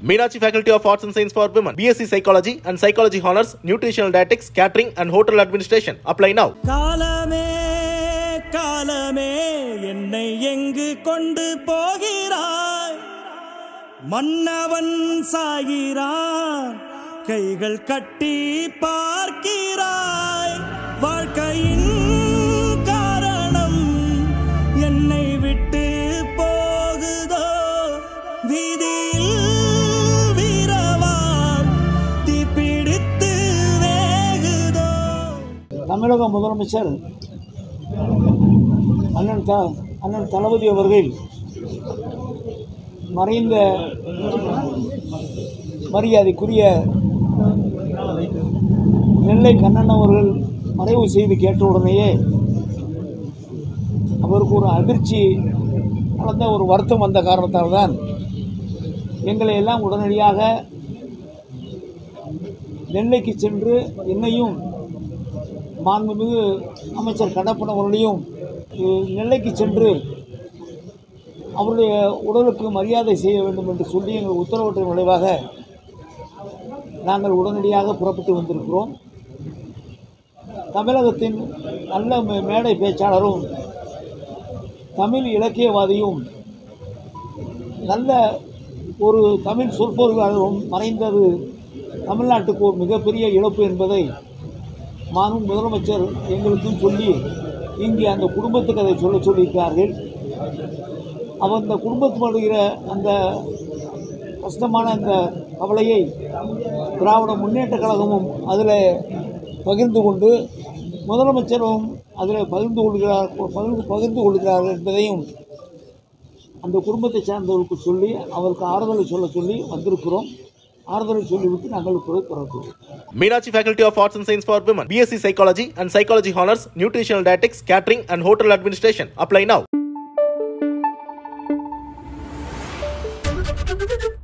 Meenakshi Faculty of Arts and Science for Women, BSc Psychology and Psychology Honors, Nutritional Dietetics, Catering and Hotel Administration. Apply now. காலமே காலமே என்னை எங்கு கொண்டு போகிறாய் மன்னவன் சாகிறான் கைகள் கட்டி பார்க்கிறாய் வாழ்க்கையின் காரணம் என்னை விட்டு போகுதோ வீதியில் வீரவான் தீப்பிடித்து வேகுதோ தமிழக முதலமைச்சர் அண்ணன் த அண்ணன் தளபதி அவர்கள் மறைந்த மரியாதைக்குரிய நெல்லை கண்ணன் அவர்கள் மறைவு செய்து கேட்ட உடனேயே அவருக்கு ஒரு அதிர்ச்சி கலந்த ஒரு வருத்தம் வந்த காரணத்தால் தான் எங்களை எல்லாம் உடனடியாக நெல்லைக்கு சென்று என்னையும் மாண்புமிகு அமைச்சர் கடப்பன் அவர்களையும் அஹ், நெல்லைக்கு சென்று அவருடைய உடலுக்கு மரியாதை செய்ய வேண்டும் என்று சொல்லி எங்கள் உத்தரவிட்டின் விளைவாக நாங்கள் உடனடியாக புறப்பட்டு வந்திருக்கிறோம் தமிழகத்தின் நல்ல மே- மேடை பேச்சாளரும் தமிழ் இலக்கியவாதியும் நல்ல ஒரு தமிழ் சொற்பொழிவாளரும் மறைந்தது தமிழ்நாட்டுக்கு ஒரு மிகப்பெரிய இழப்பு என்பதை மானும் முதலமைச்சர் எங்களுக்கும் சொல்லி இங்கே அந்த குடும்பத்துக்கு அதை சொல்ல சொல்லியிருக்கிறார்கள் அவ அந்த குடும்பத்தில் வருகிற அந்த கஷ்டமான அந்த கவலையை திராவிட முன்னேற்ற கழகமும் அதில் பகிர்ந்து கொண்டு முதலமைச்சரும் அதில் பகிர்ந்து கொள்கிறார் பகிர்ந்து பகிர்ந்து கொள்கிறார்கள் என்பதையும் அந்த குடும்பத்தை சார்ந்தவர்களுக்கு சொல்லி அவருக்கு ஆறுதலை சொல்ல சொல்லி வந்திருக்கிறோம் ஆறுதலை சொல்லிவிட்டு நாங்கள் இப்போது பிறக்கிறோம் Meenakshi Faculty of Arts and Science for Women, BSc Psychology and Psychology Honors, Nutritional Dietetics, Catering and Hotel Administration. Apply now.